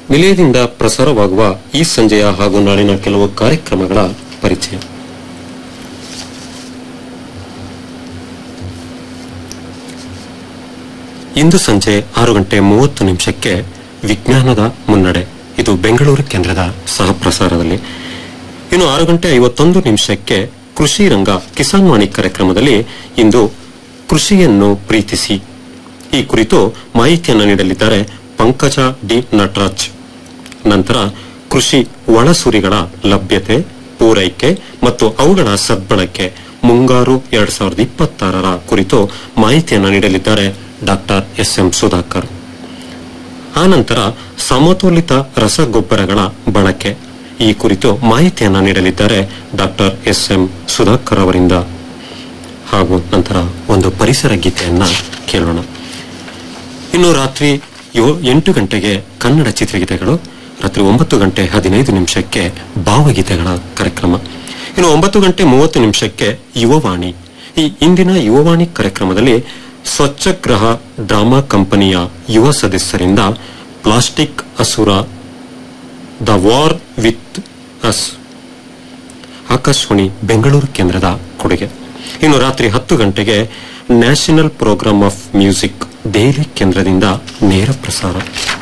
ನಿಲಯದಿಂದ ಪ್ರಸಾರವಾಗುವ ಈ ಸಂಜೆಯ ಹಾಗೂ ನಾಳಿನ ಕೆಲವು ಕಾರ್ಯಕ್ರಮಗಳ ಪರಿಚಯ ಇಂದು ಸಂಜೆ ಆರು ಗಂಟೆ ಮೂವತ್ತು ನಿಮಿಷಕ್ಕೆ ವಿಜ್ಞಾನದ ಮುನ್ನಡೆ ಇದು ಬೆಂಗಳೂರು ಕೇಂದ್ರದ ಸಹ ಪ್ರಸಾರದಲ್ಲಿ ಇನ್ನು ಆರು ಗಂಟೆ ಐವತ್ತೊಂದು ನಿಮಿಷಕ್ಕೆ ಕೃಷಿ ರಂಗ ಕಿಸಾನ್ ವಾಣಿ ಕಾರ್ಯಕ್ರಮದಲ್ಲಿ ಇಂದು ಕೃಷಿಯನ್ನು ಪ್ರೀತಿಸಿ ಈ ಕುರಿತು ಮಾಹಿತಿಯನ್ನು ನೀಡಲಿದ್ದಾರೆ ಪಂಕಜ ಡಿ ನಟರಾಜ್ ನಂತರ ಕೃಷಿ ಒಳಸುರಿಗಳ ಲಭ್ಯತೆ ಪೂರೈಕೆ ಮತ್ತು ಅವುಗಳ ಸದ್ಬಳಕೆ ಮುಂಗಾರು ಎರಡ್ ಸಾವಿರದ ಇಪ್ಪತ್ತಾರರ ಕುರಿತು ಮಾಹಿತಿಯನ್ನು ನೀಡಲಿದ್ದಾರೆ ಡಾಕ್ಟರ್ ಎಸ್ ಎಂ ಸುಧಾಕರ್ ಆನಂತರ ಸಮತೋಲಿತ ರಸಗೊಬ್ಬರಗಳ ಬಳಕೆ ಈ ಕುರಿತು ಮಾಹಿತಿಯನ್ನು ನೀಡಲಿದ್ದಾರೆ ಡಾಕ್ಟರ್ ಎಸ್ ಎಂ ಸುಧಾಕರ್ ಅವರಿಂದ ಹಾಗೂ ನಂತರ ಒಂದು ಪರಿಸರ ಗೀತೆಯನ್ನ ಕೇಳೋಣ ಇನ್ನು ರಾತ್ರಿ ಯೋ- ಎಂಟು ಗಂಟೆಗೆ ಕನ್ನಡ ಚಿತ್ರಗೀತೆಗಳು ರಾತ್ರಿ ಒಂಬತ್ತು ಗಂಟೆ ಹದಿನೈದು ನಿಮಿಷಕ್ಕೆ ಭಾವಗೀತೆಗಳ ಕಾರ್ಯಕ್ರಮ ಇನ್ನು ಒಂಬತ್ತು ಗಂಟೆ ಮೂವತ್ತು ನಿಮಿಷಕ್ಕೆ ಯುವವಾಣಿ ಈ ಇಂದಿನ ಯುವವಾಣಿ ಕಾರ್ಯಕ್ರಮದಲ್ಲಿ ಸ್ವಚ್ಛಗ್ರಹ ಡ್ರಾಮಾ ಕಂಪನಿಯ ಯುವ ಸದಸ್ಯರಿಂದ ಪ್ಲಾಸ್ಟಿಕ್ ಅಸುರ the war with us Akashvani Bengaluru ಕೇಂದ್ರದ ಕೊಡುಗೆ ಇನ್ನು ರಾತ್ರಿ ಹತ್ತು ಗಂಟೆಗೆ national programme of music Delhi ಕೇಂದ್ರದಿಂದ ನೇರ ಪ್ರಸಾರ